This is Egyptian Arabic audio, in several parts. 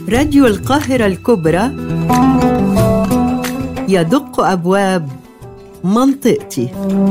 راديو القاهرة الكبرى يدق أبواب منطقتي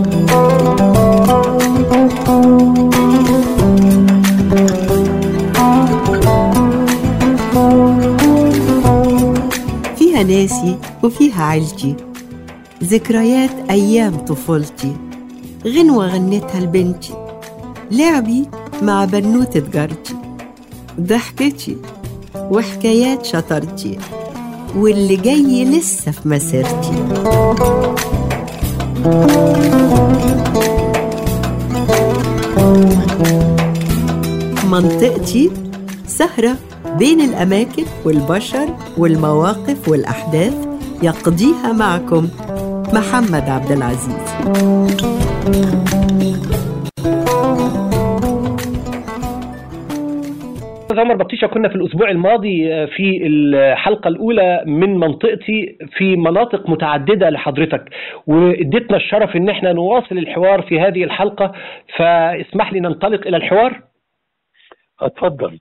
فيها ناسي وفيها عيلتي ذكريات أيام طفولتي غنوة غنتها لبنتي لعبي مع بنوتة جارتي ضحكتي وحكايات شطرتي واللي جاي لسه في مسيرتي منطقتي سهرة بين الأماكن والبشر والمواقف والأحداث يقضيها معكم محمد عبد العزيز استاذ عمر بطيشه كنا في الاسبوع الماضي في الحلقه الاولى من منطقتي في مناطق متعدده لحضرتك واديتنا الشرف ان احنا نواصل الحوار في هذه الحلقه فاسمح لي ننطلق الى الحوار اتفضل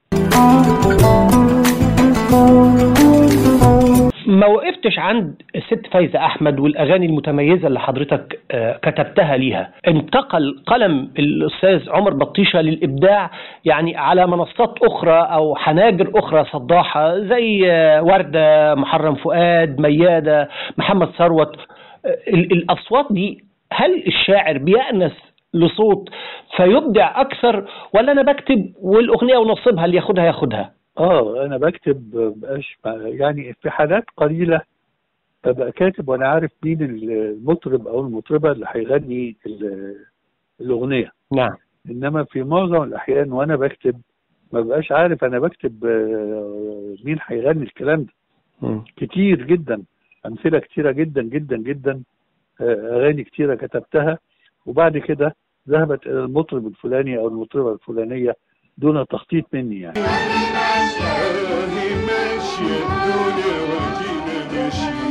ما وقفتش عند الست فايزة أحمد والأغاني المتميزة اللي حضرتك آه، كتبتها ليها انتقل قلم الأستاذ عمر بطيشة للإبداع يعني على منصات أخرى أو حناجر أخرى صداحة زي آه، وردة محرم فؤاد ميادة محمد ثروت آه، ال- الأصوات دي هل الشاعر بيأنس لصوت فيبدع أكثر ولا أنا بكتب والأغنية ونصيبها اللي ياخدها ياخدها اه انا بكتب بقاش يعني في حالات قليله ببقى كاتب وانا عارف مين المطرب او المطربه اللي هيغني ال- الاغنيه نعم انما في معظم الاحيان وانا بكتب ما ببقاش عارف انا بكتب آه، مين هيغني الكلام ده مم. كتير جدا امثله كتيره جدا جدا جدا آه، اغاني كتيره كتبتها وبعد كده ذهبت الى المطرب الفلاني او المطربه الفلانيه دون تخطيط مني يعني هاهي ماشية الدنيا ودينا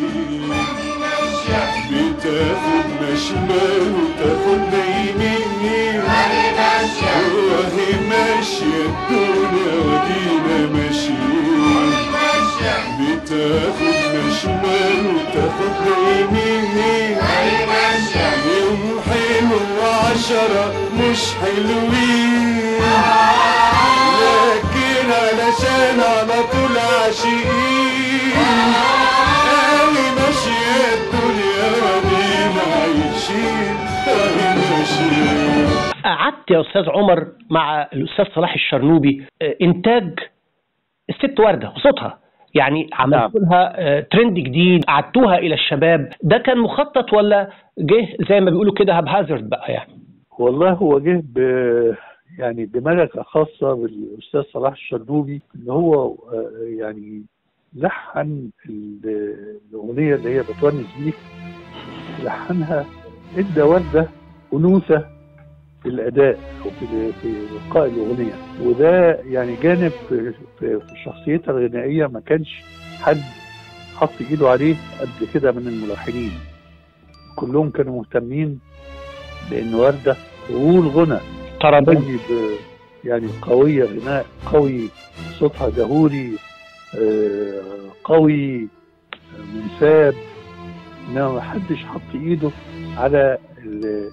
ماشيين بتاخدنا شمال وتاخدنا يمين وهي ماشية الدنيا ودينا ماشيين بتاخدنا شمال وتاخدنا يمين يوم حلو وعشرة مش حلوين لكن علشان على طول عاشقين قوي ماشية الدنيا ودينا عايشين قوي ماشيين قعدت يا استاذ عمر مع الاستاذ صلاح الشرنوبي آه، انتاج الست ورده وصوتها يعني عملت لها آه، ترند جديد قعدتوها الى الشباب ده كان مخطط ولا جه زي ما بيقولوا كده هبهازرد بقى يعني والله هو جه ب يعني بملكة خاصة بالأستاذ صلاح الشرنوبي إن هو آه، يعني لحن ال- الأغنية اللي هي بتونس بيك لحنها إدى وردة أنوثة في الأداء أو في في إلقاء الأغنية وده يعني جانب في, في, في شخصيتها الغنائية ما كانش حد حط إيده عليه قبل كده من الملحنين كلهم كانوا مهتمين بأن وردة تقول غنى طرب تغني ب- يعني قوية غناء قوي صوتها جهوري آه، قوي آه، منساب انما ما حدش حط ايده على ال-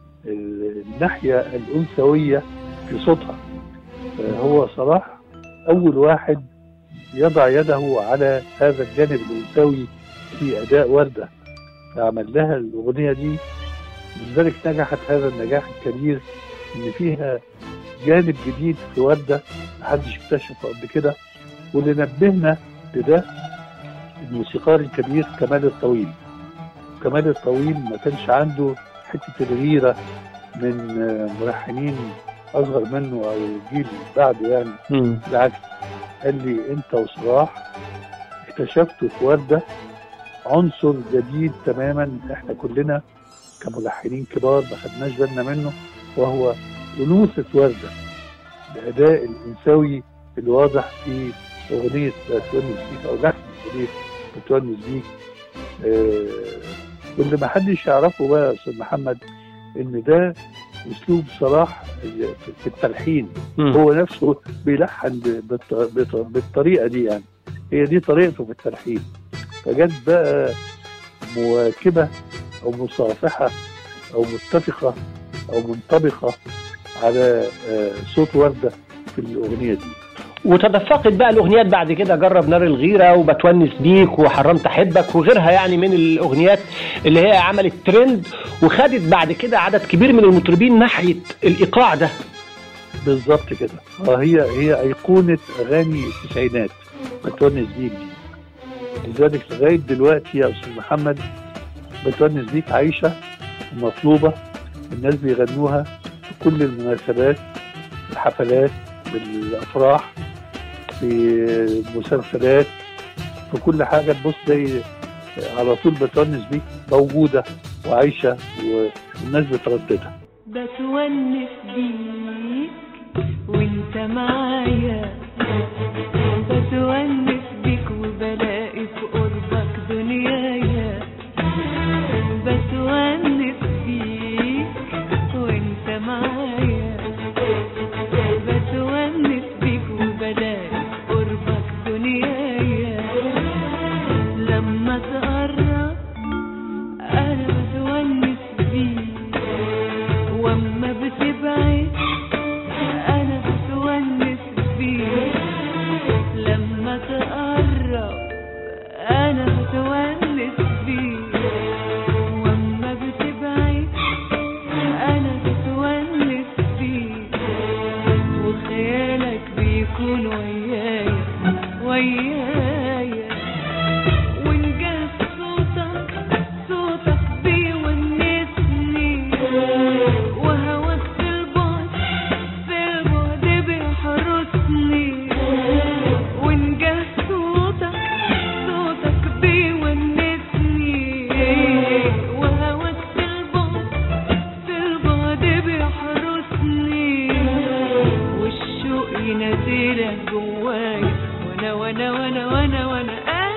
ال- الناحية الأنثوية في صوتها آه، هو صلاح أول واحد يضع يده على هذا الجانب الأنثوي في أداء وردة فعمل لها الأغنية دي لذلك نجحت هذا النجاح الكبير ان فيها جانب جديد في ورده محدش اكتشفه قبل كده واللي نبهنا لده الموسيقار الكبير كمال الطويل كمال الطويل ما كانش عنده حته الغيره من آه، ملحنين اصغر منه او الجيل بعده يعني مم. بالعكس قال لي انت وصلاح اكتشفتوا في ورده عنصر جديد تماما احنا كلنا كملحنين كبار ما خدناش بالنا منه وهو انوثه ورده الاداء الانثوي الواضح في اغنيه بتونس بيك او لحن اغنيه بتونس بيك آه، واللي ما حدش يعرفه بقى يا استاذ محمد ان ده اسلوب صلاح في التلحين مم. هو نفسه بيلحن ب- بالط- بالط- بالطريقه دي يعني هي دي طريقته في التلحين فجت بقى مواكبه او مصافحه او متفقه او منطبقه على آه، صوت ورده في الاغنيه دي وتدفقت بقى الاغنيات بعد كده جرب نار الغيره وبتونس بيك وحرمت احبك وغيرها يعني من الاغنيات اللي هي عملت ترند وخدت بعد كده عدد كبير من المطربين ناحيه الايقاع ده بالظبط كده اه هي هي ايقونه اغاني التسعينات بتونس بيك دي لذلك لغايه دلوقتي يا استاذ محمد بتونس بيك عايشه ومطلوبه الناس بيغنوها في كل المناسبات في الحفلات بالافراح في المسلسلات في كل حاجه تبص زي على طول بتونس بيك موجوده وعايشه والناس بترددها بتونس بيك وانت معايا بتونس بيك وبلاقي في قربك دنيايا بتونس بيك وانت معايا بتونس بيك وبلاقي في قربك دنيايا لما تقرب انا بتونس بيك واما بتبعد انا بتونس بيك لما تقرب انا بتونس بيك واما بتبعد انا بتونس بيك وخيالك بيكون ويايا ويايا ونجاه صوتك صوتك بيونسني وهواك في البعد في البعد بيحرسني ونجاه صوتك صوتك بيونسني وهواك في البعد في البعد بيحرسني والشوق يناديلك جوايا وانا وانا وانا وانا وانا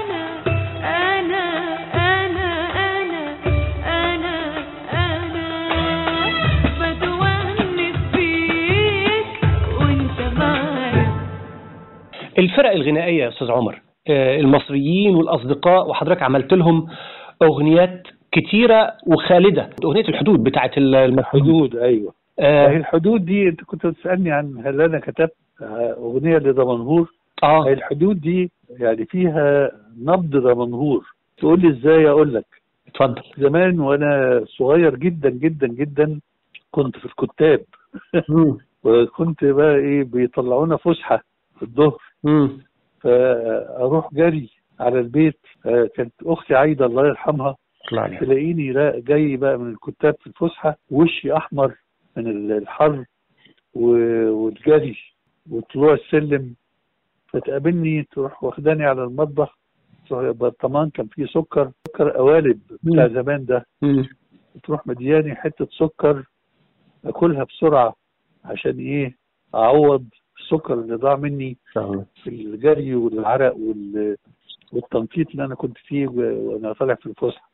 انا انا انا انا انا انا بتونس بيك وانت معايا الفرق الغنائيه يا استاذ عمر آه، المصريين والاصدقاء وحضرتك عملت لهم اغنيات كتيره وخالده اغنيه الحدود بتاعت المحدود حدود ايوه هي اه, الحدود دي انت كنت بتسالني عن هل انا كتبت اغنيه لدمنهور هي آه. الحدود دي يعني فيها نبض دمنهور تقول لي ازاي اقول لك اتفضل زمان وانا صغير جدا جدا جدا كنت في الكتاب مم. وكنت بقى ايه بيطلعونا فسحه في الظهر مم. فاروح جري على البيت آه، كانت اختي عايده الله يرحمها الله عليك. تلاقيني لا- جاي بقى من الكتاب في الفسحه وشي احمر من ال- الحر و- والجري وطلوع السلم فتقابلني تروح واخداني على المطبخ تروح برطمان كان فيه سكر سكر قوالب بتاع مم. زمان ده مم. تروح مدياني حته سكر اكلها بسرعه عشان ايه اعوض السكر اللي ضاع مني إن شاء الله. في الجري والعرق وال- والتنطيط اللي انا كنت فيه و- وانا طالع في الفسحه.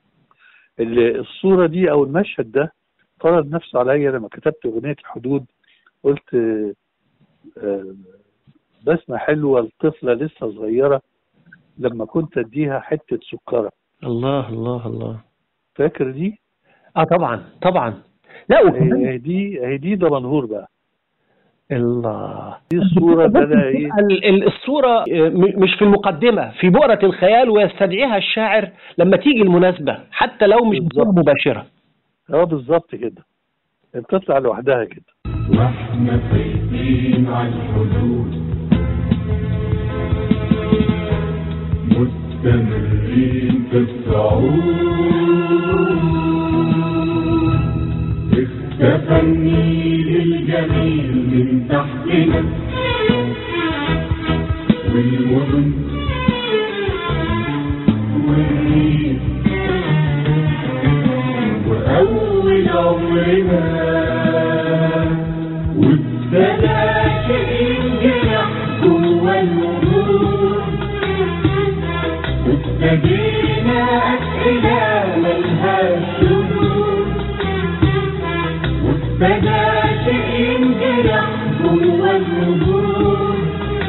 ال- الصوره دي او المشهد ده فرض نفسه عليا لما كتبت اغنيه الحدود قلت آه، آه، بسمه حلوه لطفله لسه صغيره لما كنت اديها حته سكره الله الله الله فاكر دي؟ اه طبعا طبعا لا وكمان هي دي هي دي دمنهور بقى الله دي الصوره اللي انا ايه ال- ال- الصورة آه، م- مش في المقدمة في بؤرة الخيال ويستدعيها الشاعر لما تيجي المناسبة حتى لو مش بصورة بالظبط. مباشرة اه بالظبط كده بتطلع لوحدها كده واحنا خايفين على الحدود مستمرين في الصعود اختفى النيل الجميل من تحتنا والمدن والريف وأول عمرنا وابتدى شيء ينجرح جوا الوجود وابتدينا أسئلة ملهاش شروط وابتدى شيء ينجرح جوا الوجود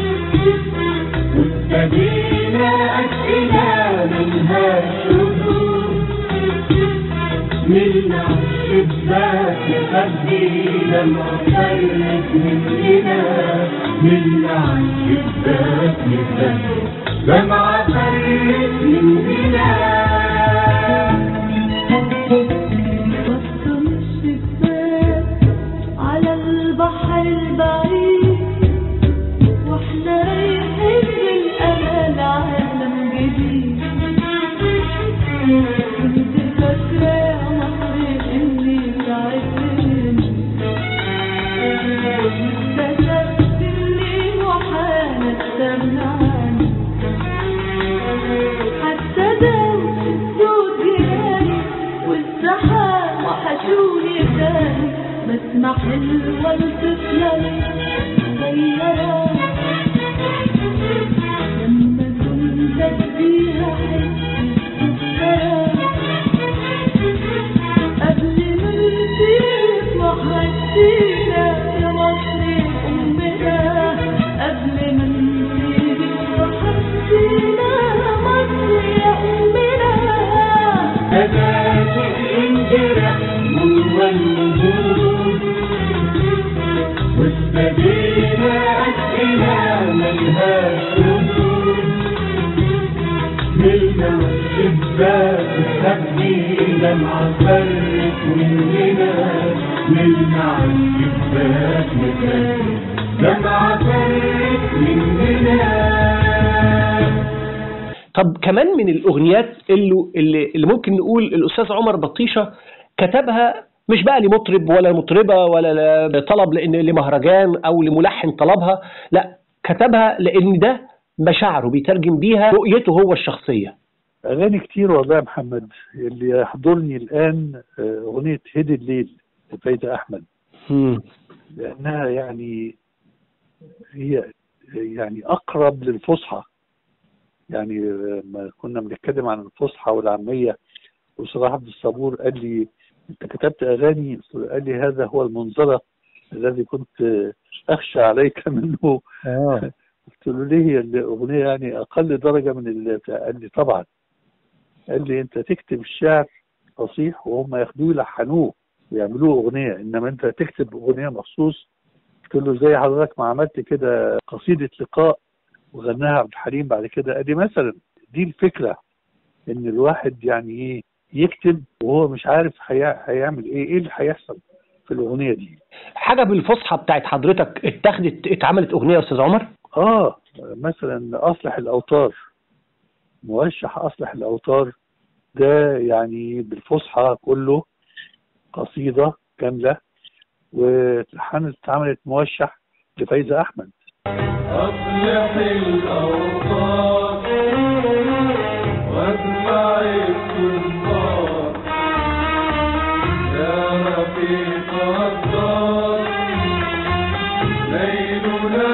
وابتدينا أسئلة منها الشذوذ من الشباك نخبي لما فرت مننا من الشباك نخبي لما فرت مننا بصم الشباك على البحر البعيد واحنا رايحين للأمل عالم جديد كنت فاكرة يا مصر إني تعبت اكتشفت إني محال أستغنى عنك حتى دوشة صوت جيراني والسحاب وحشوني تاني بسمع حلوة الطفلة صغيرة لما كنت أديها حتة سكرة قبل ما نسيت وحشتينا يا مصر أمنا قبل ما نسيت وحشتينا يا مصر يا أمنا بدأت الانجرح جوا الوجود وابتدينا أسئلة ملهاش ردود ملنا الشباك نخبي لمعة فرت مننا ملنا الشباك نخبي لمعة فرت مننا طب كمان من الاغنيات اللي اللي, اللي ممكن نقول الاستاذ عمر بطيشه كتبها مش بقى لمطرب ولا مطربه ولا ل- طلب لان لمهرجان او لملحن طلبها لا كتبها لان ده مشاعره بيترجم بيها رؤيته هو الشخصيه اغاني كتير والله يا محمد اللي يحضرني الان آه، اغنيه هدي الليل لفايدة احمد مم. لانها يعني هي يعني اقرب للفصحى يعني لما كنا بنتكلم عن الفصحى والعاميه وصلاح عبد الصبور قال لي انت كتبت اغاني قال لي هذا هو المنظره الذي كنت اخشى عليك منه اه قلت له ليه هي الاغنيه يعني اقل درجه من ال- قال لي طبعا قال لي انت تكتب الشعر فصيح وهم ياخدوه يلحنوه ويعملوه اغنيه انما انت تكتب اغنيه مخصوص قلت له زي حضرتك ما عملت كده قصيده لقاء وغناها عبد الحليم بعد كده قال لي مثلا دي الفكره ان الواحد يعني ايه يكتب وهو مش عارف هي- هيعمل ايه ايه اللي هيحصل في الاغنيه دي حاجه بالفصحى بتاعت حضرتك اتاخدت اتعملت اغنيه يا استاذ عمر اه مثلا اصلح الاوتار موشح اصلح الاوتار ده يعني بالفصحى كله قصيده كامله واتلحنت اتعملت موشح لفايزه احمد أصلح الأوطان واجمع الكفار يا رفيق الدار ليلنا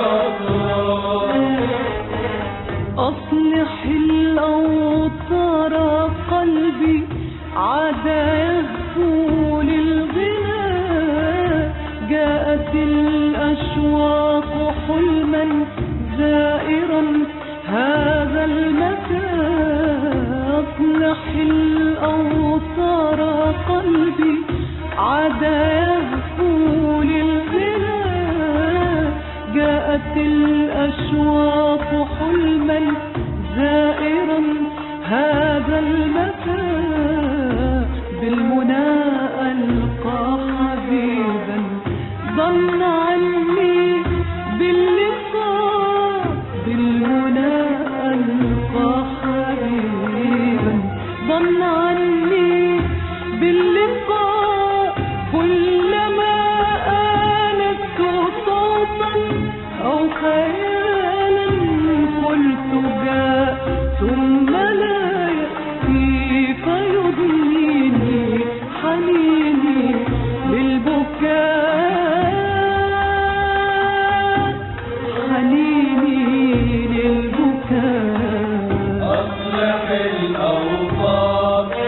أطلال أصلح الأوتار قلبي عاد يهفو للغنى جاءت الأشواق حلما زائرا هذا المكان أصلح الأوتار قلبي عاد يهفو للغنى جاءت الأشواق حلما زائرا هذا المكان بالمنى ألقى حبيبا ظن عني باللقاء بالمنى ألقى حبيبا ظن عني باللقاء كلما آنست صوتا أو خيالا قلت جاء ثم لا يأتي فيضنيني حنيني للبكاء حنيني للبكاء أصلح الأوطان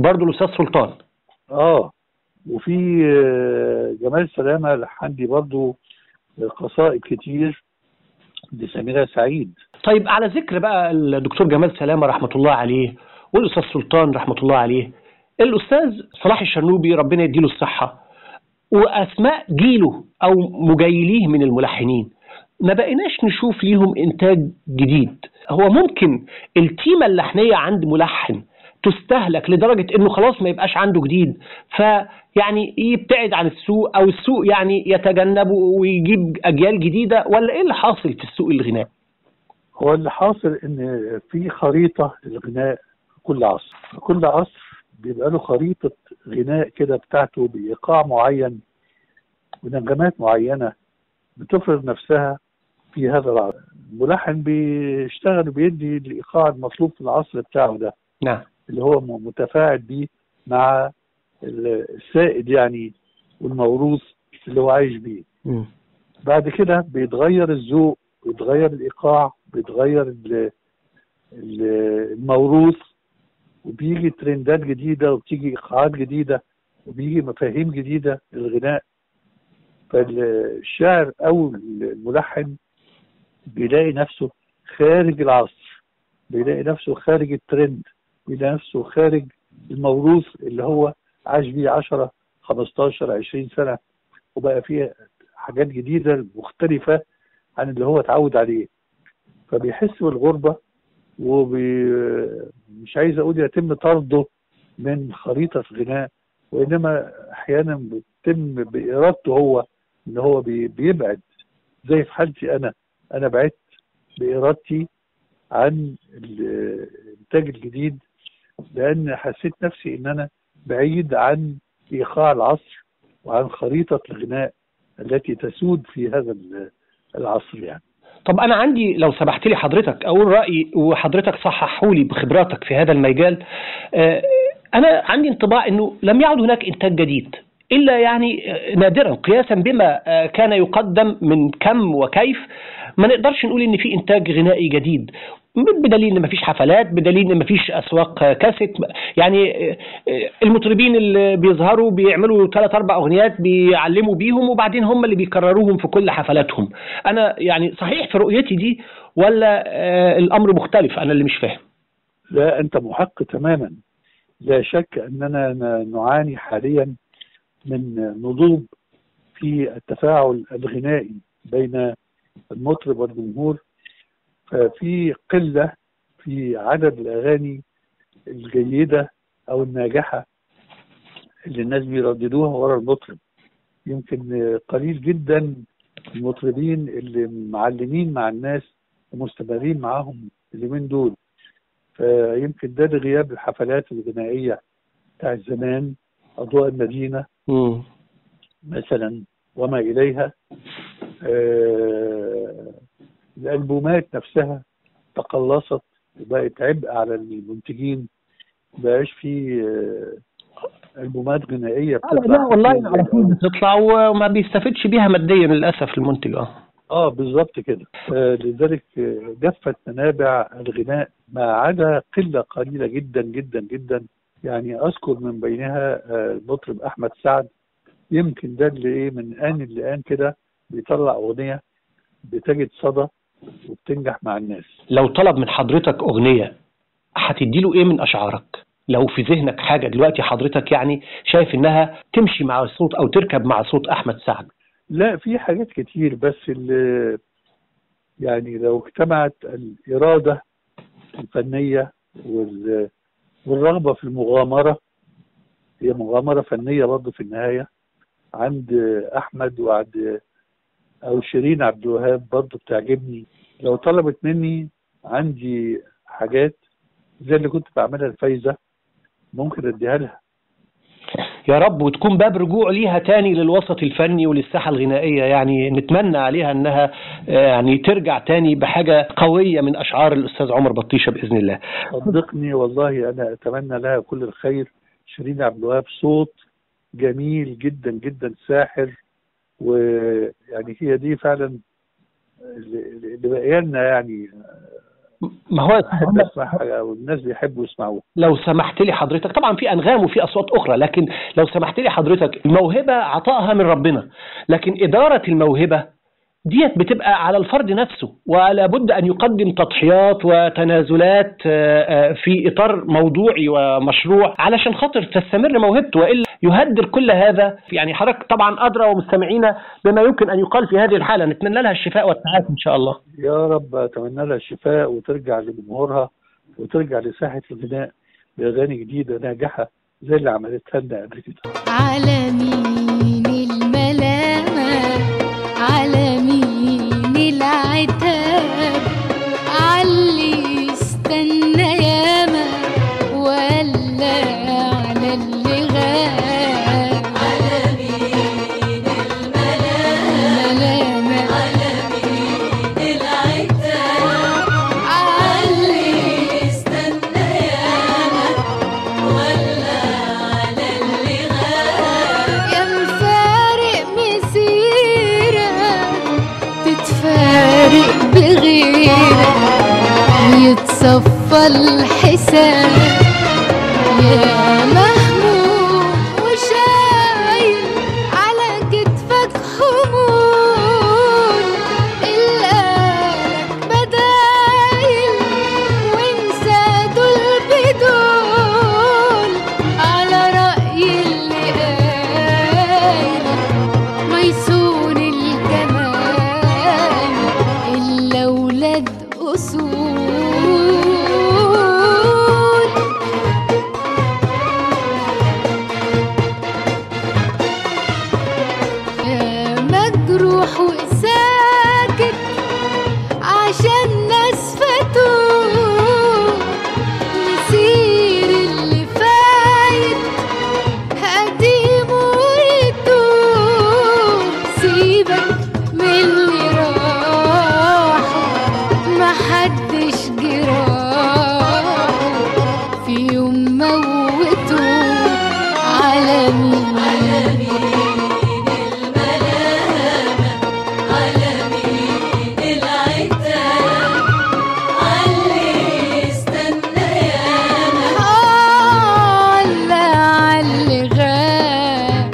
برضه الاستاذ سلطان اه وفي آه، جمال سلامه لحن لي برضه قصائد كتير لسميرة سعيد طيب على ذكر بقى الدكتور جمال سلامه رحمه الله عليه والاستاذ سلطان رحمه الله عليه الاستاذ صلاح الشرنوبي ربنا يديله الصحه واسماء جيله او مجيليه من الملحنين ما بقيناش نشوف ليهم انتاج جديد هو ممكن التيمه اللحنيه عند ملحن تستهلك لدرجه انه خلاص ما يبقاش عنده جديد فيعني يبتعد عن السوق او السوق يعني يتجنبه ويجيب اجيال جديده ولا ايه اللي حاصل في السوق الغناء؟ هو اللي حاصل ان في خريطه للغناء في كل عصر في كل عصر بيبقى له خريطه غناء كده بتاعته بايقاع معين ونغمات معينه بتفرض نفسها في هذا العصر الملحن بيشتغل وبيدي الايقاع المطلوب في العصر بتاعه ده نعم اللي هو م- متفاعل بيه مع ال- السائد يعني والموروث اللي هو عايش بيه مم. بعد كده بيتغير الذوق بيتغير الايقاع بيتغير ال- ال- الموروث وبيجي ترندات جديده وبتيجي ايقاعات جديده وبيجي مفاهيم جديده للغناء فالشاعر او الملحن بيلاقي نفسه خارج العصر بيلاقي نفسه خارج الترند بيلاقي نفسه خارج الموروث اللي هو عاش بيه 10 15 20 سنه وبقى فيه حاجات جديده مختلفه عن اللي هو اتعود عليه فبيحس بالغربه ومش عايز اقول يتم طرده من خريطه الغناء وانما احيانا بتتم بارادته هو ان هو بي- بيبعد زي في حالتي انا انا بعدت بارادتي عن ال- الانتاج الجديد لان حسيت نفسي ان انا بعيد عن ايقاع العصر وعن خريطه الغناء التي تسود في هذا ال- العصر يعني طب انا عندي لو سمحت لي حضرتك اقول رايي وحضرتك صححوا لي بخبراتك في هذا المجال آه، انا عندي انطباع انه لم يعد هناك انتاج جديد الا يعني آه، نادرا قياسا بما آه، كان يقدم من كم وكيف ما نقدرش نقول ان في انتاج غنائي جديد بدليل ان مفيش حفلات بدليل ان مفيش اسواق آه، كاسيت يعني آه، آه، المطربين اللي بيظهروا بيعملوا ثلاث اربع اغنيات بيعلموا بيهم وبعدين هم اللي بيكرروهم في كل حفلاتهم انا يعني صحيح في رؤيتي دي ولا آه، الامر مختلف انا اللي مش فاهم لا انت محق تماما لا شك اننا ن- نعاني حاليا من نضوج في التفاعل الغنائي بين المطرب والجمهور ففي قله في عدد الاغاني الجيده او الناجحه اللي الناس بيرددوها ورا المطرب يمكن قليل جدا المطربين اللي معلمين مع الناس ومستمرين معاهم اليومين دول فيمكن ده لغياب الحفلات الغنائية بتاع زمان أضواء المدينة مم. مثلا وما إليها آه، الألبومات نفسها تقلصت وبقت عبء على المنتجين مبقاش في آه، ألبومات غنائية لا والله كتير على طول بتطلع وما بيستفدش بيها ماديا للاسف المنتج اه اه بالظبط كده آه لذلك آه، جفت منابع الغناء ما عدا قله قليله جدا جدا جدا يعني اذكر من بينها آه، المطرب احمد سعد يمكن ده اللي ايه من ان لان كده بيطلع اغنيه بتجد صدى وبتنجح مع الناس لو طلب من حضرتك اغنيه هتدي له ايه من اشعارك لو في ذهنك حاجه دلوقتي حضرتك يعني شايف انها تمشي مع الصوت او تركب مع صوت احمد سعد لا في حاجات كتير بس اللي يعني لو اجتمعت الإرادة الفنية وال- والرغبة في المغامرة هي مغامرة فنية برضه في النهاية عند أحمد وعند أو شيرين عبد الوهاب برضه بتعجبني لو طلبت مني عندي حاجات زي اللي كنت بعملها الفايزة ممكن أديها لها يا رب وتكون باب رجوع ليها تاني للوسط الفني وللساحه الغنائيه يعني نتمنى عليها انها آه، يعني ترجع تاني بحاجه قويه من اشعار الاستاذ عمر بطيشه باذن الله صدقني والله انا اتمنى لها كل الخير شيرين عبد الوهاب صوت جميل جدا جدا ساحر ويعني هي دي فعلا اللي اللي باقيه لنا يعني ما هو بحب اسمعها والناس بيحبوا يسمعوها لو سمحت لي حضرتك طبعا في انغام وفي اصوات اخرى لكن لو سمحت لي حضرتك الموهبه عطائها من ربنا لكن اداره الموهبه ديت بتبقى على الفرد نفسه ولا بد ان يقدم تضحيات وتنازلات آه، آه، في اطار موضوعي ومشروع علشان خاطر تستمر موهبته والا يهدر كل هذا يعني حضرتك طبعا ادرى ومستمعينا بما يمكن ان يقال في هذه الحاله نتمنى لها الشفاء والتعافي ان شاء الله يا رب اتمنى لها الشفاء وترجع لجمهورها وترجع لساحه الغناء باغاني جديده ناجحه زي اللي عملتها لنا قبل كده على مين الملامة على مين العتاب علي استنى ياما ولا على اللي غاب على مين الملامة على مين العتاب علي استنى ياما يا مفارق مسيرة تتفارق بغيرك ويتصفى الحساب يا مهموم وشايل على كتفك هموم القالك بدايل وانسى دول بدول على رأي اللي قايل ميسون الجمال إلا ولاد أصول يا مجروح وساكت عشان ناس فاتوه نسير اللي فايت قديم ويتوه سيبك من اللي راحوا محدش جراحه في يوم موتوه على مين على مين الملامة على مين العتاب علي استنى ياما على علي غاب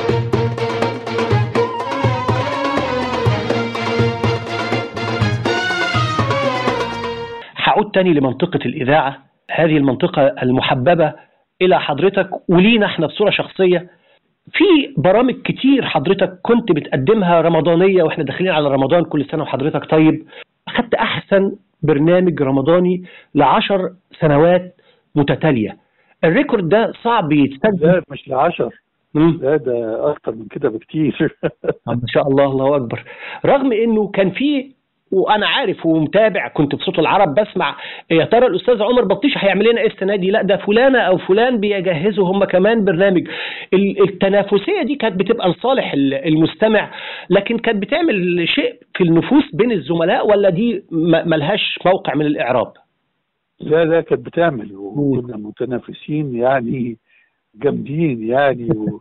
هعود تاني لمنطقة الإذاعة هذه المنطقة المحببة إلى حضرتك ولينا احنا بصورة شخصية في برامج كتير حضرتك كنت بتقدمها رمضانية واحنا داخلين على رمضان كل سنة وحضرتك طيب أخدت أحسن برنامج رمضاني لعشر سنوات متتالية الريكورد ده صعب يتسجل ده مش لعشر مم. لا ده اكتر من كده بكتير ما شاء الله الله اكبر رغم انه كان في وانا عارف ومتابع كنت في صوت العرب بسمع يا ترى الاستاذ عمر بطيشه هيعمل لنا ايه السنه دي لا ده فلانه او فلان بيجهزوا هم كمان برنامج ال- التنافسيه دي كانت بتبقى لصالح ال- المستمع لكن كانت بتعمل شيء في النفوس بين الزملاء ولا دي م- ملهاش موقع من الاعراب لا لا كانت بتعمل وكنا متنافسين يعني جامدين يعني و-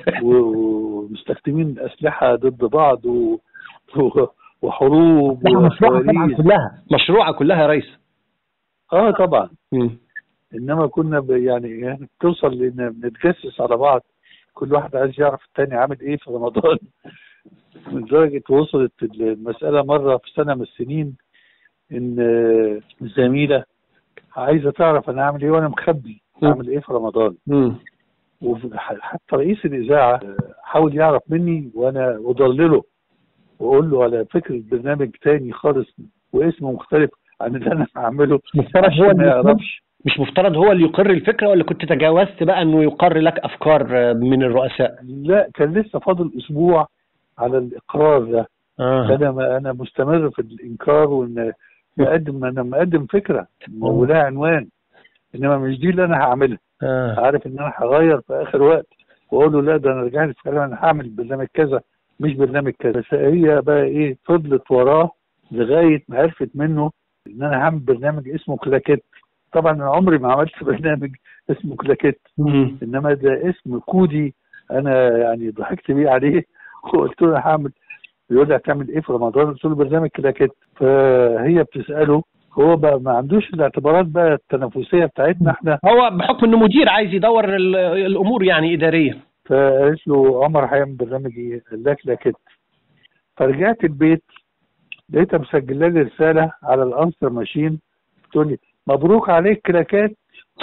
و- ومستخدمين اسلحه ضد بعض و... و... وحروب لا مشروعه طبعا وكوارث كلها مشروعه كلها يا ريس اه طبعا مم. انما كنا ب... يعني يعني بتوصل لان بنتجسس على بعض كل واحد عايز يعرف التاني عامل ايه في رمضان من درجة وصلت المسألة مرة في سنة من السنين إن آه، الزميلة عايزة تعرف أنا عامل إيه وأنا مخبي عامل إيه في رمضان مم. وحتى رئيس الإذاعة آه، حاول يعرف مني وأنا أضلله وأقول له على فكرة برنامج تاني خالص واسمه مختلف عن اللي أنا بعمله مفترض هو عشان ما اللي يقر- يعرفش مش مفترض هو اللي يقر الفكره ولا كنت تجاوزت بقى انه يقر لك افكار آه، من الرؤساء لا كان لسه فاضل أسبوع على الإقرار ده آه. انا ما انا مستمر في الانكار وان مقدم انا مقدم فكره ولها عنوان انما مش دي اللي انا هعملها آه. عارف ان انا هغير في اخر وقت واقول له لا ده انا رجعت في كلام انا هعمل برنامج كذا مش برنامج كذا بس هي بقى ايه فضلت وراه لغايه ما عرفت منه ان انا هعمل برنامج اسمه كلاكيت طبعا انا عمري ما عملت برنامج اسمه كلاكيت مم. انما ده اسم كودي انا يعني ضحكت بيه عليه وقلت له أنا هعمل بيقول لي هتعمل ايه في رمضان قلت له برنامج كده كده فهي بتساله هو بقى ما عندوش الاعتبارات بقى التنافسيه بتاعتنا احنا هو بحكم انه مدير عايز يدور ال- الامور يعني اداريه فقالت له عمر هيعمل برنامج ايه؟ قال لك لا كده فرجعت البيت لقيتها مسجله لي رساله على الانسر ماشين تقول لي مبروك عليك كراكات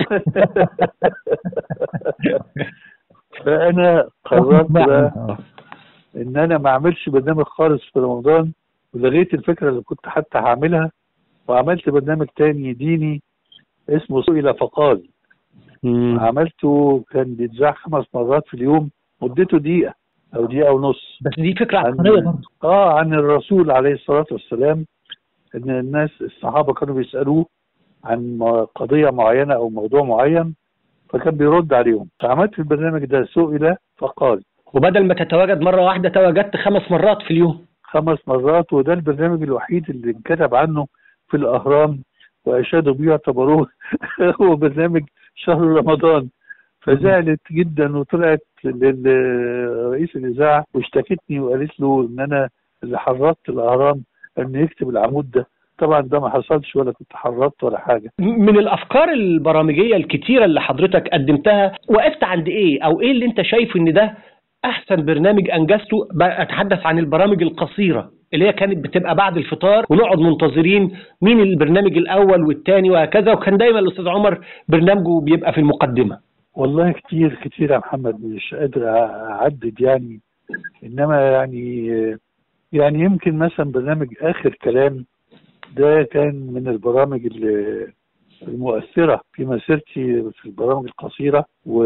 فانا قررت بقى ان انا ما اعملش برنامج خالص في رمضان ولغيت الفكره اللي كنت حتى هعملها وعملت برنامج تاني ديني اسمه سئل فقال مم. عملته كان بيتذاع خمس مرات في اليوم مدته دقيقه او دقيقه ونص بس دي فكره عن- عبقريه برضه اه عن الرسول عليه الصلاه والسلام ان الناس الصحابه كانوا بيسالوه عن م- قضيه معينه او موضوع معين فكان بيرد عليهم فعملت في البرنامج ده سئل فقال وبدل ما تتواجد مره واحده تواجدت خمس مرات في اليوم خمس مرات وده البرنامج الوحيد اللي انكتب عنه في الأهرام وأشادوا بيه اعتبروه هو برنامج شهر رمضان فزعلت جدا وطلعت لرئيس الإذاعة واشتكتني وقالت له إن أنا اللي حرضت الأهرام إن يكتب العمود ده طبعا ده ما حصلش ولا كنت حرضت ولا حاجة من الافكار البرامجيه الكتيره اللي حضرتك قدمتها وقفت عند ايه او ايه اللي انت شايف ان ده احسن برنامج انجزته بقى اتحدث عن البرامج القصيره اللي هي كانت بتبقى بعد الفطار ونقعد منتظرين مين البرنامج الاول والثاني وهكذا وكان دايما الاستاذ عمر برنامجه بيبقى في المقدمه والله كتير كتير يا محمد مش قادر أعدد يعني إنما يعني يعني يمكن مثلا برنامج آخر كلام ده كان من البرامج ال- المؤثرة في مسيرتي في البرامج القصيرة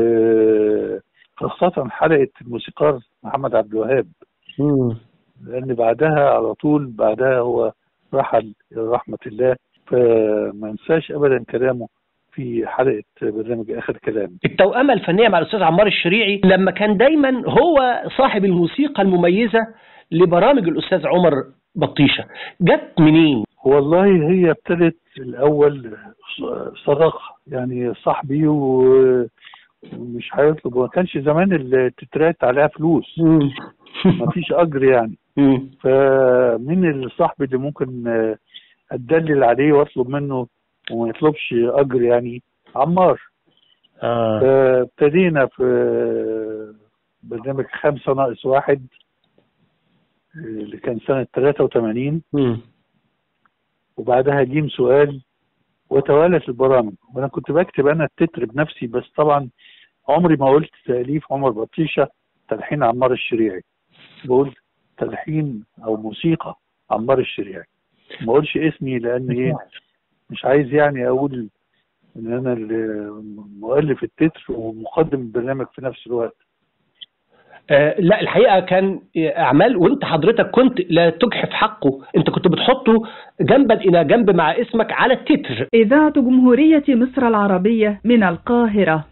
وخاصة حلقة الموسيقار محمد عبد الوهاب لأن بعدها على طول بعدها هو رحل إلى رحمة الله فما انساش أبدا كلامه في حلقة برنامج آخر كلام التوأمة الفنية مع الأستاذ عمار الشريعي لما كان دايما هو صاحب الموسيقى المميزة لبرامج الأستاذ عمر بطيشة جت منين؟ والله هي ابتدت الأول صداقة يعني صاحبي و- ومش هيطلب ما كانش زمان التترات عليها فلوس ما فيش أجر يعني مم. فمين الصاحب اللي ممكن آه، اتدلل عليه واطلب منه وما يطلبش اجر يعني عمار آه. فابتدينا في آه، برنامج خمسة ناقص واحد آه، اللي كان سنة 83 مم. وبعدها جيم سؤال وتوالت البرامج وانا كنت بكتب انا التتر بنفسي بس طبعا عمري ما قلت تأليف عمر بطيشة تلحين عمار الشريعي بقول تلحين او موسيقى عمار الشريعي ما اقولش اسمي لان ايه مش عايز يعني اقول ان انا اللي مؤلف التتر ومقدم البرنامج في نفس الوقت آه لا الحقيقة كان أعمال وأنت حضرتك كنت لا تجحف حقه أنت كنت بتحطه جنبا إلى جنب مع اسمك على التتر إذاعة جمهورية مصر العربية من القاهرة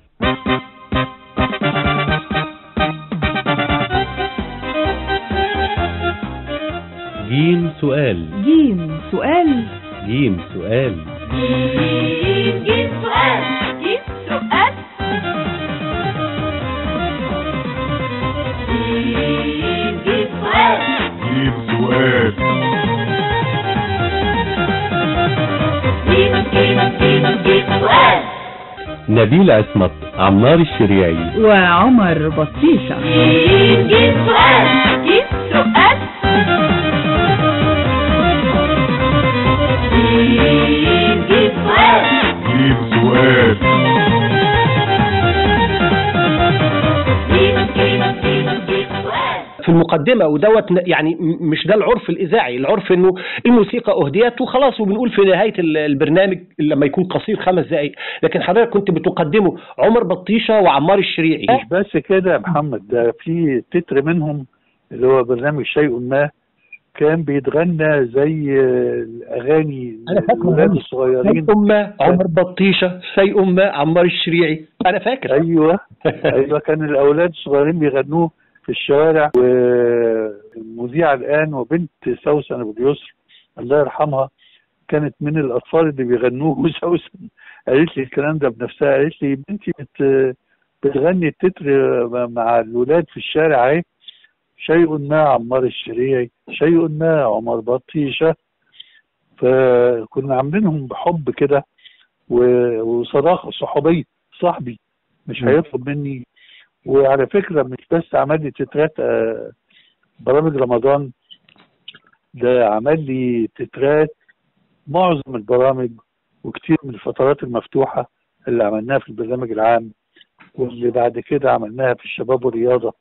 جيم سؤال جيم سؤال جيم سؤال جيب سؤال جيب سؤال جيب سؤال جيب سؤال جيب جيب جيب جيب سؤال نبيل عصمت عمار الشريعي وعمر بطيشة جيب جيب سؤال جيب سؤال جيب جيب سؤال جيب سؤال جيب جيب جيب جيب سؤال في المقدمة ودوت ن- يعني م- مش ده العرف الإذاعي العرف إنه الموسيقى أهديت وخلاص وبنقول في نهاية ال- البرنامج لما يكون قصير خمس دقايق لكن حضرتك كنت بتقدمه عمر بطيشة وعمار الشريعي مش بس كده يا محمد ده في تتر منهم اللي هو برنامج شيء ما كان بيتغنى زي آه، الاغاني أنا فاكره الولاد أوي. الصغيرين شيء ما عمر بطيشة شيء ما عمار الشريعي أنا فاكر ايوه ايوه كان الاولاد الصغيرين بيغنوه في الشوارع والمذيعه الان وبنت سوسن ابو اليسر الله يرحمها كانت من الاطفال اللي بيغنوه وسوسن قالت لي الكلام ده بنفسها قالت لي بنتي بت بتغني التتر مع الولاد في الشارع اهي شيء ما عمار الشريعي شيء ما عمر بطيشه فكنا عاملينهم بحب كده و- وصداقه صحوبيه صاحبي مش م. هيطلب مني وعلى فكره مش بس عمل لي تترات آه، برامج رمضان ده عمل لي تترات معظم البرامج وكتير من الفترات المفتوحه اللي عملناها في البرنامج العام واللي بعد كده عملناها في الشباب والرياضه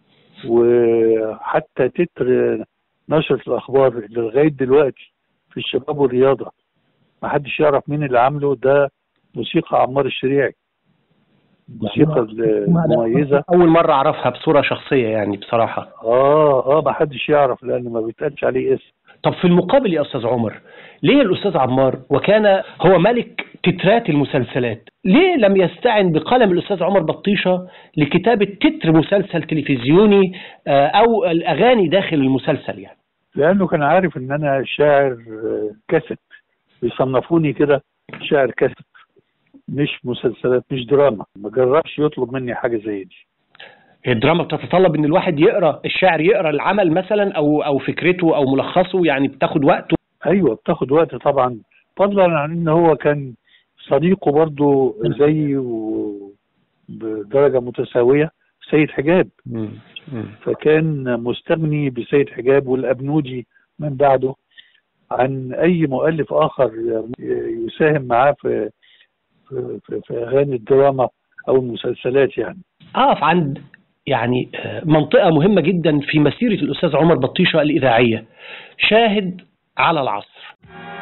وحتى تتر نشرة الأخبار اللي لغاية دلوقتي في الشباب والرياضة ما حدش يعرف مين اللي عامله ده موسيقى عمار الشريعي الموسيقى المميزة اول مره اعرفها بصوره شخصيه يعني بصراحه اه اه ما حدش يعرف لأن ما بيتقالش عليه اسم طب في المقابل يا استاذ عمر ليه الاستاذ عمار وكان هو ملك تترات المسلسلات ليه لم يستعن بقلم الاستاذ عمر بطيشه لكتابه تتر مسلسل تلفزيوني آه، او الاغاني داخل المسلسل يعني لأنه كان عارف إن أنا شاعر آه، كاسيت بيصنفوني كده شاعر كاسيت مش مسلسلات مش دراما ما جربش يطلب مني حاجة زي دي الدراما بتتطلب ان الواحد يقرا الشاعر يقرا العمل مثلا او او فكرته او ملخصه يعني بتاخد وقت ايوه بتاخد وقت طبعا فضلا عن ان هو كان صديقه برضه زيي و- بدرجه متساويه سيد حجاب فكان مستغني بسيد حجاب والابنودي من بعده عن اي مؤلف اخر يساهم معاه في في, في, في اغاني الدراما او المسلسلات يعني اقف عند يعني آه، منطقة مهمة جدا في مسيرة الأستاذ عمر بطيشة الإذاعية شاهد على العصر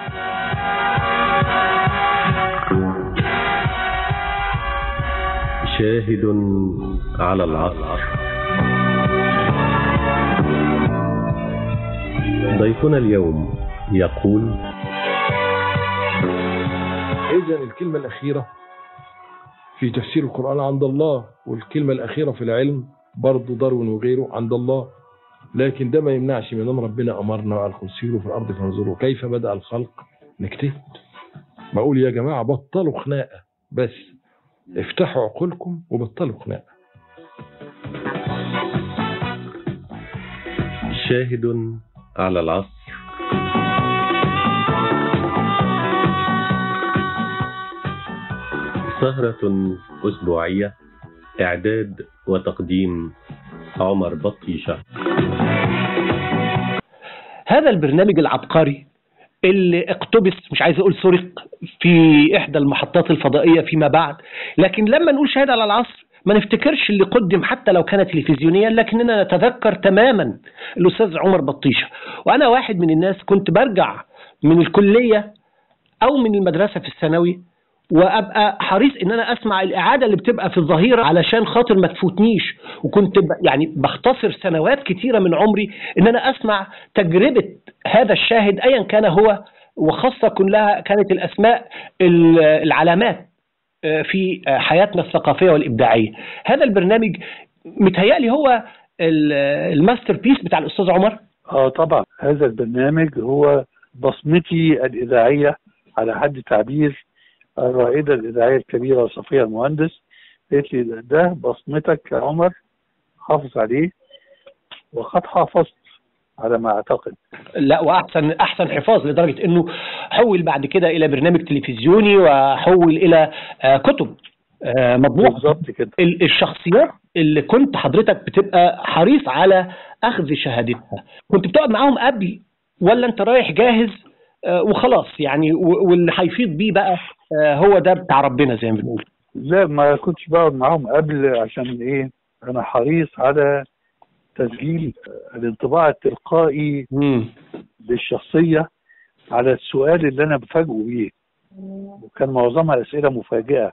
شاهد على العصر ضيفنا اليوم يقول إذا الكلمة الأخيرة في تفسير القرآن عند الله والكلمة الأخيرة في العلم برضه داروين وغيره عند الله لكن ده ما يمنعش من أن ربنا أمرنا وقال قل سيروا في الأرض فانظروا كيف بدأ الخلق نجتهد بقول يا جماعة بطلوا خناقة بس افتحوا عقولكم وبطلوا خناقة شاهد على العصر سهرة أسبوعية إعداد وتقديم عمر بطيشة هذا البرنامج العبقري اللي اقتبس مش عايز اقول سرق في احدى المحطات الفضائيه فيما بعد لكن لما نقول شاهد على العصر ما نفتكرش اللي قدم حتى لو كان تلفزيونيا لكننا نتذكر تماما الاستاذ عمر بطيشه وانا واحد من الناس كنت برجع من الكليه او من المدرسه في الثانوي وابقى حريص ان انا اسمع الاعاده اللي بتبقى في الظهيره علشان خاطر ما تفوتنيش وكنت ب- يعني بختصر سنوات كتيره من عمري ان انا اسمع تجربه هذا الشاهد ايا كان هو وخاصه كلها كانت الاسماء ال- العلامات آه، في آه، حياتنا الثقافيه والابداعيه هذا البرنامج متهيألي هو ال- الماستر بيس بتاع الاستاذ عمر اه طبعا هذا البرنامج هو بصمتي الإذاعية على حد تعبير الرائدة الإذاعية الكبيرة صفية المهندس قالت لي ده- ده بصمتك يا عمر حافظ عليه وقد حافظت على ما أعتقد لا واحسن احسن حفاظ لدرجه انه حول بعد كده الى برنامج تلفزيوني وحول الى آه، كتب آه، مطبوعه بالظبط كده ال- الشخصيات اللي كنت حضرتك بتبقى حريص على اخذ شهادتها كنت بتقعد معاهم قبل ولا انت رايح جاهز آه، وخلاص يعني و- واللي هيفيض بيه بقى آه، هو ده بتاع ربنا زي ما بنقول لا ما كنتش بقعد معاهم قبل عشان ايه انا حريص على تسجيل الانطباع التلقائي للشخصية على السؤال اللي انا بفاجئه بيه وكان معظمها اسئلة مفاجئة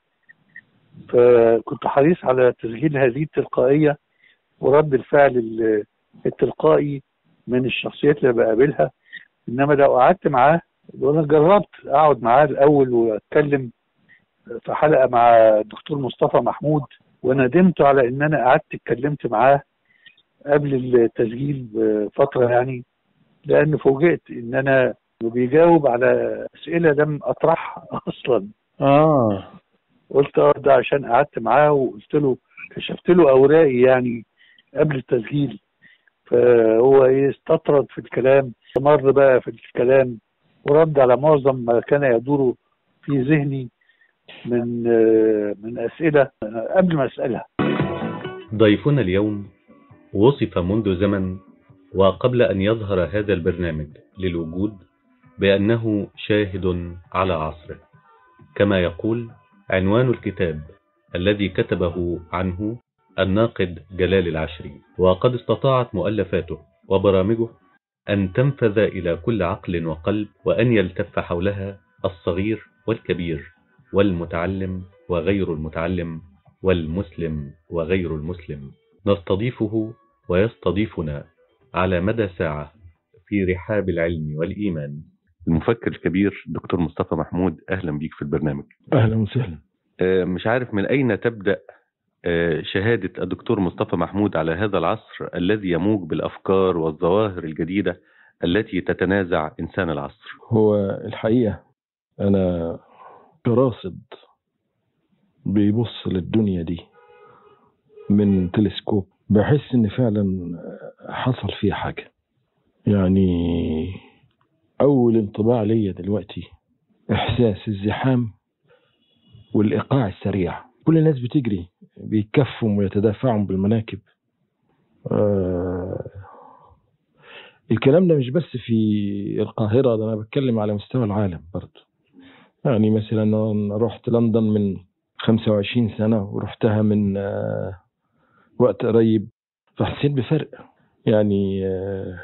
فكنت حريص على تسجيل هذه التلقائية ورد الفعل ال- التلقائي من الشخصيات اللي بقابلها انما لو قعدت معاه وانا جربت اقعد معاه الاول واتكلم في حلقه مع الدكتور مصطفى محمود وندمت على ان انا قعدت اتكلمت معاه قبل التسجيل بفتره يعني لان فوجئت ان انا بيجاوب على اسئله لم اطرحها اصلا اه قلت اه ده عشان قعدت معاه وقلت له كشفت له اوراقي يعني قبل التسجيل فهو ايه استطرد في الكلام استمر بقى في الكلام ورد على معظم ما كان يدور في ذهني من آه، من اسئله آه، قبل ما اسالها ضيفنا اليوم وصف منذ زمن وقبل أن يظهر هذا البرنامج للوجود بأنه شاهد على عصره كما يقول عنوان الكتاب الذي كتبه عنه الناقد جلال العشري وقد استطاعت مؤلفاته وبرامجه أن تنفذ إلى كل عقل وقلب وأن يلتف حولها الصغير والكبير والمتعلم وغير المتعلم والمسلم وغير المسلم نستضيفه ويستضيفنا على مدى ساعة في رحاب العلم والإيمان المفكر الكبير دكتور مصطفى محمود أهلا بيك في البرنامج اهلا وسهلا آه، مش عارف من أين تبدأ آه، شهادة الدكتور مصطفى محمود على هذا العصر الذي يموج بالأفكار والظواهر الجديدة التي تتنازع إنسان العصر هو الحقيقة أنا كراصد بيبص للدنيا دي من تلسكوب بحس إن فعلا حصل فيه حاجة يعني أول انطباع ليا دلوقتي إحساس الزحام والإيقاع السريع كل الناس بتجري بيكفوا ويتدافعوا بالمناكب آه الكلام ده مش بس في القاهرة ده أنا بتكلم على مستوى العالم برضه يعني مثلا أنا رحت لندن من 25 سنة ورحتها من آه، وقت قريب فحسيت بفرق يعني آه،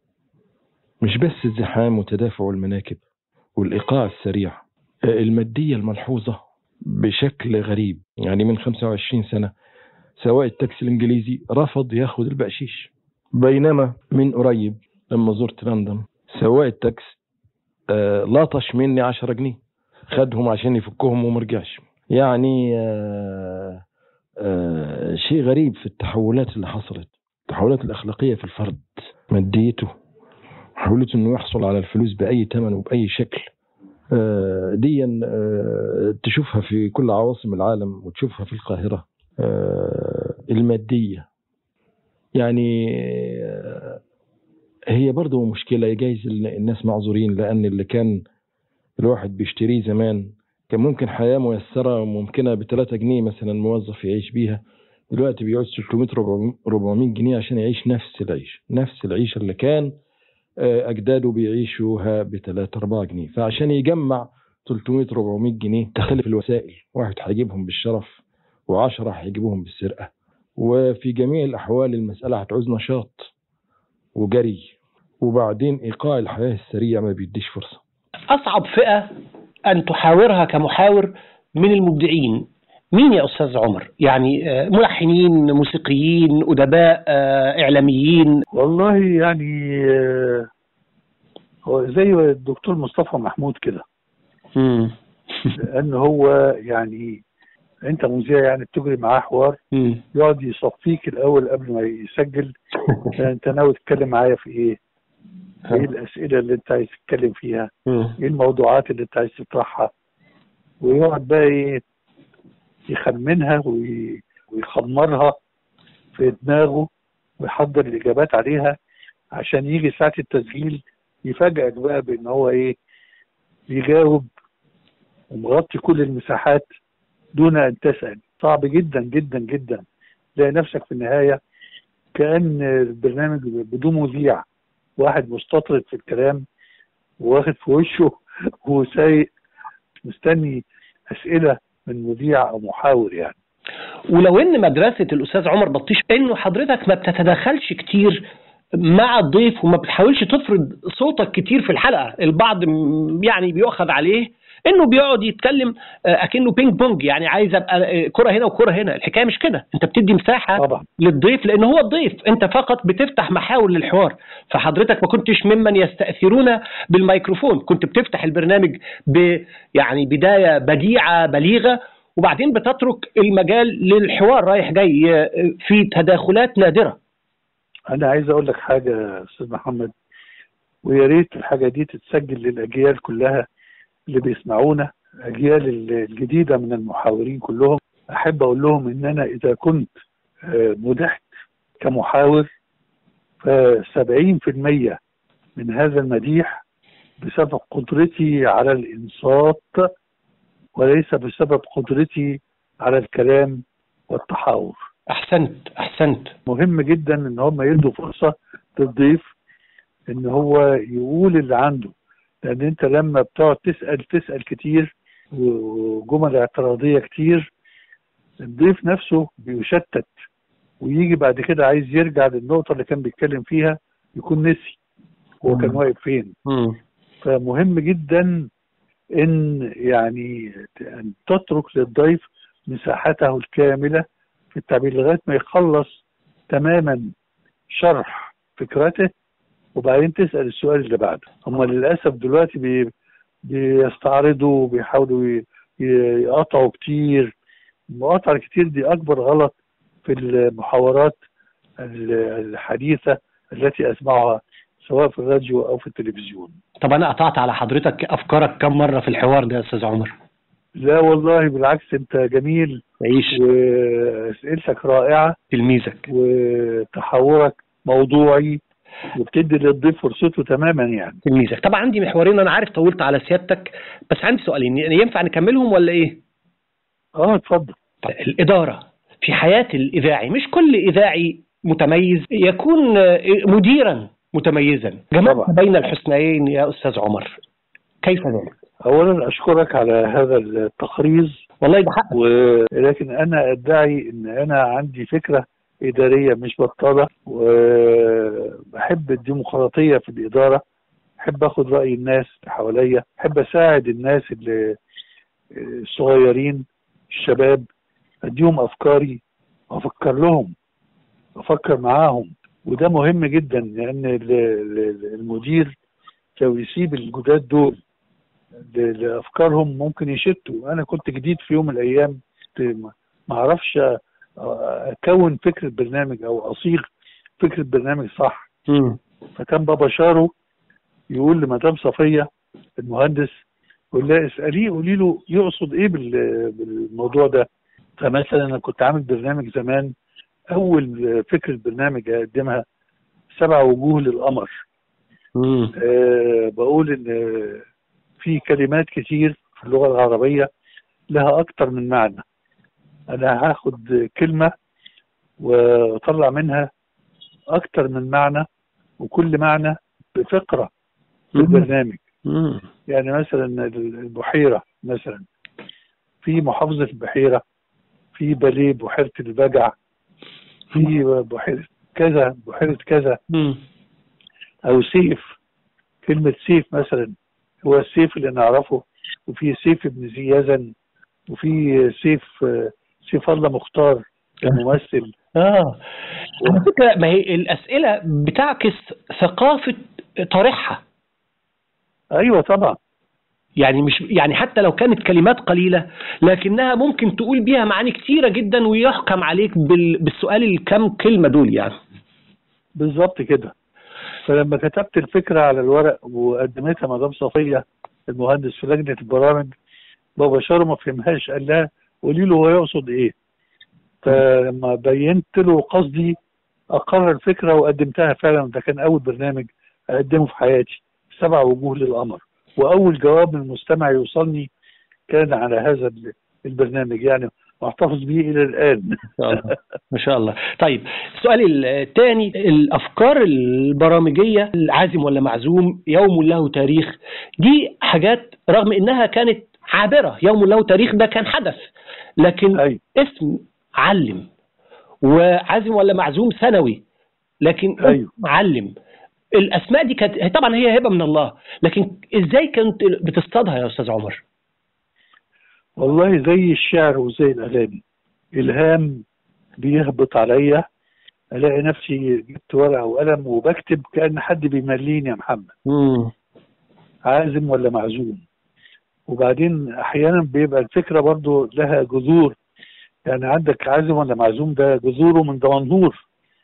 مش بس الزحام وتدافع المناكب والإيقاع السريع آه، المادية الملحوظة بشكل غريب يعني من 25 سنة سواق التاكسي الإنجليزي رفض ياخد البقشيش بينما من قريب لما زرت لندن سواق التاكسي آه، لطش مني 10 جنيه خدهم عشان يفكهم ومرجعش يعني آه، آه، شيء غريب في التحولات اللي حصلت التحولات الأخلاقية في الفرد ماديته حاولته انه يحصل على الفلوس بأي ثمن وبأي شكل آه، ديا آه، تشوفها في كل عواصم العالم وتشوفها في القاهرة آه، المادية يعني آه، هي برضه مشكلة جايز ال- الناس معذورين لأن اللي كان الواحد بيشتريه زمان كان ممكن حياة ميسرة ممكنة ب 3 جنيه مثلا موظف يعيش بيها دلوقتي بيعوز 300 400 400 جنيه عشان يعيش نفس العيش نفس العيشة اللي كان آه، أجداده بيعيشوها ب 3 4 جنيه فعشان يجمع 300 400 جنيه تختلف الوسائل واحد هيجيبهم بالشرف و10 هيجيبوهم بالسرقة وفي جميع الأحوال المسألة هتعوز نشاط وجري وبعدين إيقاع الحياة السريع ما بيديش فرصة أصعب فئة أن تحاورها كمحاور من المبدعين مين يا أستاذ عمر؟ يعني آه، ملحنين موسيقيين أدباء آه، إعلاميين والله يعني آه، هو زي الدكتور مصطفى محمود كده مم. لان هو يعني انت مذيع يعني بتجري معاه حوار مم. يقعد يصفيك الاول قبل ما يسجل انت ناوي تتكلم معايا في ايه؟ ايه الاسئله اللي انت عايز تتكلم فيها؟ مم. ايه الموضوعات اللي انت عايز تطرحها؟ ويقعد بقى ايه يخمنها وي- ويخمرها في دماغه ويحضر الاجابات عليها عشان يجي ساعه التسجيل يفاجئك بقى بان هو ايه بيجاوب ومغطي كل المساحات دون ان تسال صعب جدا جدا جدا تلاقي نفسك في النهايه كان البرنامج بدون مذيع واحد مستطرد في الكلام واخد في وشه وسايق مستني اسئله من مذيع او محاور يعني ولو ان مدرسه الاستاذ عمر بطيش انه حضرتك ما بتتدخلش كتير مع الضيف وما بتحاولش تفرض صوتك كتير في الحلقه البعض م- يعني بيؤخذ عليه انه بيقعد يتكلم آه، اكنه بينج بونج يعني عايز ابقى آه، كره هنا وكره هنا الحكايه مش كده انت بتدي مساحه طبعا للضيف لان هو الضيف انت فقط بتفتح محاور للحوار فحضرتك ما كنتش ممن يستاثرون بالميكروفون كنت بتفتح البرنامج ب يعني بدايه بديعه بليغه وبعدين بتترك المجال للحوار رايح جاي آه، في تداخلات نادره انا عايز اقول لك حاجه يا استاذ محمد ويا ريت الحاجه دي تتسجل للاجيال كلها اللي بيسمعونا الاجيال الجديده من المحاورين كلهم احب اقول لهم ان انا اذا كنت آه، مدحت كمحاور ف 70% من هذا المديح بسبب قدرتي على الإنصات وليس بسبب قدرتي على الكلام والتحاور احسنت احسنت مهم جدا ان هم يدوا فرصه للضيف ان هو يقول اللي عنده لان انت لما بتقعد تسال تسال كتير وجمل اعتراضيه كتير الضيف نفسه بيشتت ويجي بعد كده عايز يرجع للنقطه اللي كان بيتكلم فيها يكون نسي هو كان مم. واقف فين مم. فمهم جدا ان يعني ان تترك للضيف مساحته الكامله في التعبير لغايه ما يخلص تماما شرح فكرته وبعدين تسال السؤال اللي بعده هم للاسف دلوقتي بي بيستعرضوا وبيحاولوا ي- ي- يقاطعوا كتير المقاطعه الكتير دي اكبر غلط في المحاورات ال- الحديثه التي اسمعها سواء في الراديو او في التلفزيون طب انا قطعت على حضرتك افكارك كم مره في الحوار ده يا استاذ عمر لا والله بالعكس انت جميل عيش واسئلتك رائعه تلميذك وتحورك موضوعي وبتدي للضيف فرصته تماما يعني تلميذك طبعا عندي محورين انا عارف طولت على سيادتك بس عندي سؤالين ينفع نكملهم ولا ايه اه اتفضل طيب، الإدارة في حياة الإذاعي مش كل إذاعي متميز يكون آه، مديرا متميزا جمعت طبعا. بين الحسنيين يا أستاذ عمر كيف ذلك؟ اولا اشكرك على هذا التقريظ والله ده حق ولكن انا ادعي ان انا عندي فكره اداريه مش بطاله وبحب الديمقراطيه في الاداره بحب اخد راي الناس اللي حواليا بحب اساعد الناس اللي الصغيرين الشباب اديهم افكاري وافكر لهم افكر معاهم وده مهم جدا لان ال- ال- المدير لو يسيب الجداد دول ل- لافكارهم ممكن يشتوا انا كنت جديد في يوم من الايام كنت ما ما اعرفش أ- اكون فكره برنامج او اصيغ فكره برنامج صح مم. فكان بابا شارو يقول لمدام صفيه المهندس يقول لها اساليه قولي له يقصد ايه بال- بالموضوع ده فمثلا انا كنت عامل برنامج زمان اول فكره برنامج اقدمها سبع وجوه للقمر مم. أه بقول ان في كلمات كتير في اللغه العربيه لها اكتر من معنى انا هاخد كلمه واطلع منها اكتر من معنى وكل معنى بفقره في مم. البرنامج مم. يعني مثلا البحيره مثلا في محافظه البحيره في باليه بحيره البجع في بحيره كذا بحيره كذا مم. او سيف كلمة سيف مثلا هو السيف اللي نعرفه وفي سيف ابن ذي يزن وفي سيف آه، سيف الله مختار الممثل اه على فكرة ما هي الأسئلة بتعكس ثقافة طرحها ايوه طبعا يعني مش يعني حتى لو كانت كلمات قليلة لكنها ممكن تقول بيها معاني كتيرة جدا ويحكم عليك بال... بالسؤال الكم كلمة دول يعني بالظبط كده فلما كتبت الفكرة على الورق وقدمتها مدام صفية المهندس في لجنة البرامج بابا شارو ما فهمهاش قال لها قولي له هو يقصد ايه فلما بينت له قصدي اقر الفكرة وقدمتها فعلا ده كان اول برنامج اقدمه في حياتي سبع وجوه للقمر واول جواب من المستمع يوصلني كان على هذا ال- البرنامج يعني واحتفظ به الى الان شاء الله ما شاء الله طيب السؤال الثاني الافكار البرامجيه العازم ولا معزوم يوم له تاريخ دي حاجات رغم انها كانت عابره يوم له تاريخ ده كان حدث لكن أيوة. اسم علم وعازم ولا معزوم ثانوي لكن اسم أيوة. معلم الاسماء دي كانت طبعا هي هبه من الله لكن ازاي كنت بتصطادها يا استاذ عمر والله زي الشعر وزي الاغاني الهام بيهبط عليا الاقي نفسي جبت ورقه وقلم وبكتب كان حد بيمليني يا محمد مم. عازم ولا معزوم وبعدين احيانا بيبقى الفكره برضو لها جذور يعني عندك عازم ولا معزوم ده جذوره من دمنهور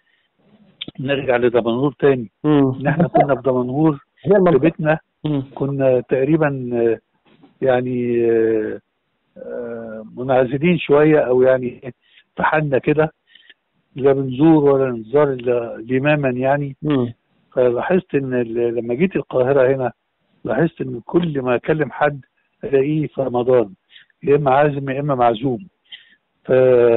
نرجع لدمنهور تاني مم. ان احنا كنا في دمنهور هي في المنطقة. بيتنا مم. كنا تقريبا آه، يعني آه، آه، منعزلين شويه او يعني في حالنا كده لا بنزور ولا نزار الا لماما يعني مم. فلاحظت ان ال- لما جيت القاهره هنا لاحظت ان كل ما اكلم حد الاقيه في رمضان يا اما عازم يا اما معزوم ف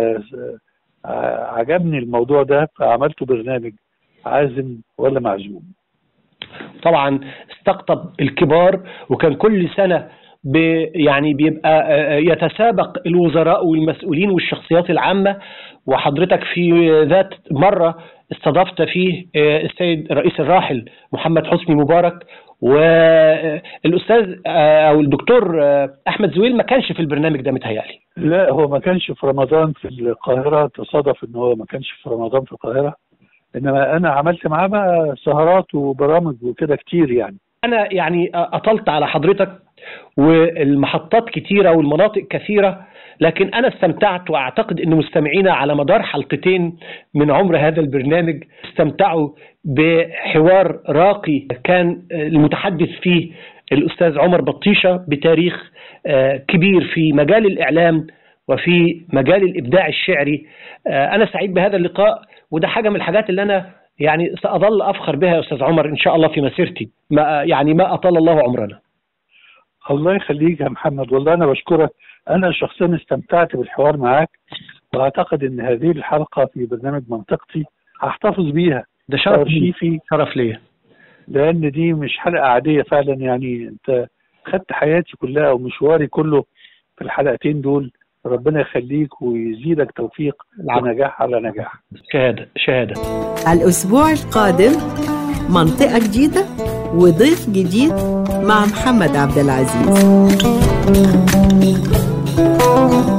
ع- عجبني الموضوع ده فعملته برنامج عازم ولا معزوم طبعا استقطب الكبار وكان كل سنة ب يعني بيبقى آه، يتسابق الوزراء والمسؤولين والشخصيات العامة وحضرتك في ذات مرة استضفت فيه آه، السيد الرئيس الراحل محمد حسني مبارك والأستاذ آه، أو الدكتور آه، أحمد زويل ما كانش في البرنامج ده متهيألي لا هو ما كانش في رمضان في القاهرة تصادف ان هو ما كانش في رمضان في القاهرة انما انا عملت معاه بقى سهرات وبرامج وكده كتير يعني أنا يعني أطلت على حضرتك والمحطات كتيرة والمناطق كثيرة لكن أنا استمتعت وأعتقد أن مستمعينا على مدار حلقتين من عمر هذا البرنامج استمتعوا بحوار راقي كان المتحدث فيه الأستاذ عمر بطيشة بتاريخ آه، كبير في مجال الإعلام وفي مجال الإبداع الشعري آه، أنا سعيد بهذا اللقاء وده حاجة من الحاجات اللي أنا يعني سأظل أفخر بها يا أستاذ عمر إن شاء الله في مسيرتي ما يعني ما أطال الله عمرنا الله يخليك يا محمد والله انا بشكرك انا شخصيا استمتعت بالحوار معاك واعتقد ان هذه الحلقة في برنامج منطقتي هحتفظ بيها ده شرف لي ارشيفي شرف ليا لان دي مش حلقة عادية فعلا يعني انت خدت حياتي كلها ومشواري كله في الحلقتين دول ربنا يخليك ويزيدك توفيق العفو. ونجاح على نجاح شهادة شهادة الأسبوع القادم منطقة جديدة وضيف جديد مع محمد عبد العزيز